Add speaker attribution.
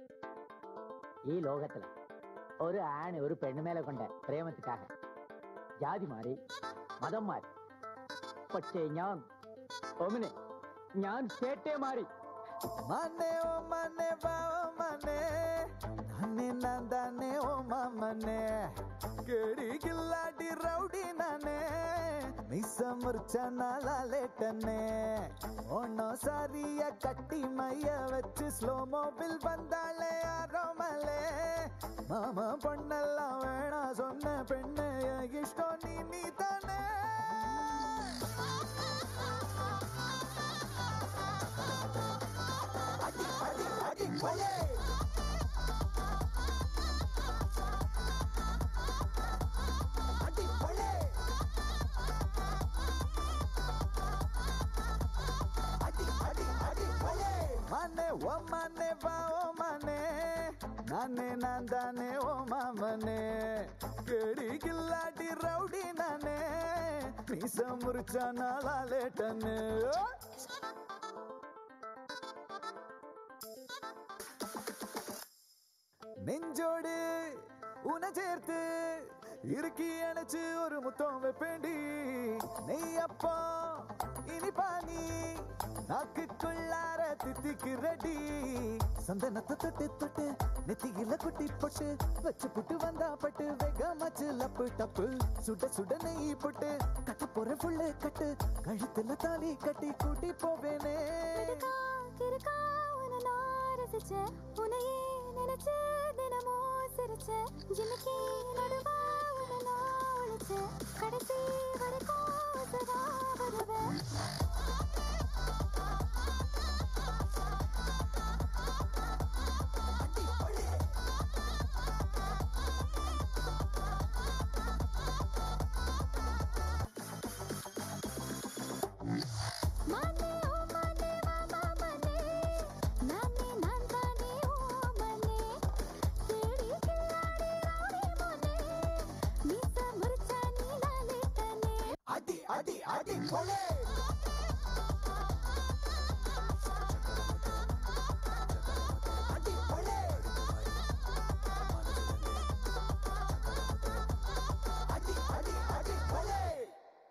Speaker 1: ഈ ലോകത്തില് ഒരു ആണ് ഒരു പെണ്ണുമേലെ കൊണ്ട പ്രേമത്തിക്കാക ജാതി മാറി മതം മാറി പക്ഷേ ഞാൻ ഒമിനെ ഞാൻ ചേട്ടേ മാറി
Speaker 2: ಮನೆ ಓ ಮನೆ ಬಾವ ಮನೆ ನಾನೇ ನಂದಾನೆ ಓ ಮನೆ ಕೇಡಿ ಗಿಲ್ಲಾಡಿ ರೌಡಿ ನಾನೇ ಮಿಸ ಮುರ್ಚ ನಾಲೇಟನೆ ஒன்னோ சாரிய கட்டி மைய வச்சு ஸ்லோ மோபில் வந்தாளே அரோமலே மாமா பொண்ணெல்லாம் வேணா சொன்ன பெண்ணு என் இஷ்டம் நீ நீ தானே அடி அடி அடி கொலே அடி கொலே அடி அடி அடி கொலே மனே ஓ மனே வா ஓ மனே நானே நான் தானே ஓ மாமனே கேடி கில்லாடி ரவுடி நானே மீச முறிச்சா நாளாலேட்டனே நெஞ்சோடு உன சேர்த்து இறுக்கி அணைச்சு ஒரு முத்தம் வைப்பேண்டி நெய் அப்பா இனி பானி நாக்குக்குள்ளார தித்திக்கு ரெடி சந்தனத்தை தொட்டு தொட்டு நெத்தியில குட்டி போட்டு வச்சு புட்டு வந்தா பட்டு வெகமாச்சு லப்பு டப்பு சுட சுட நெய் போட்டு கட்ட போற புள்ள கட்டு கழுத்துல தாலி கட்டி கூட்டி போவேனே
Speaker 3: கிறுக்கா, கிறுக்கா, உன்னை நான் ரசிச்சேன். உன்னையே நினைச்சு தினமும் சிரிச்சேன். ஜிமிக்கி நடுவா உன்னை நான் ஒளிச்சேன். கடைசி வரைக்கும் உசுரா வருவேன். மானே, ஓ மானே, வா மாமனே. நானே, நான் தானே, ஓ மனே. தேடி கில்லாடி ரவுடி மோனே. மீச முறிச்சா நீ நாளிட்டனே.
Speaker 2: அடி அடி அடி கொலை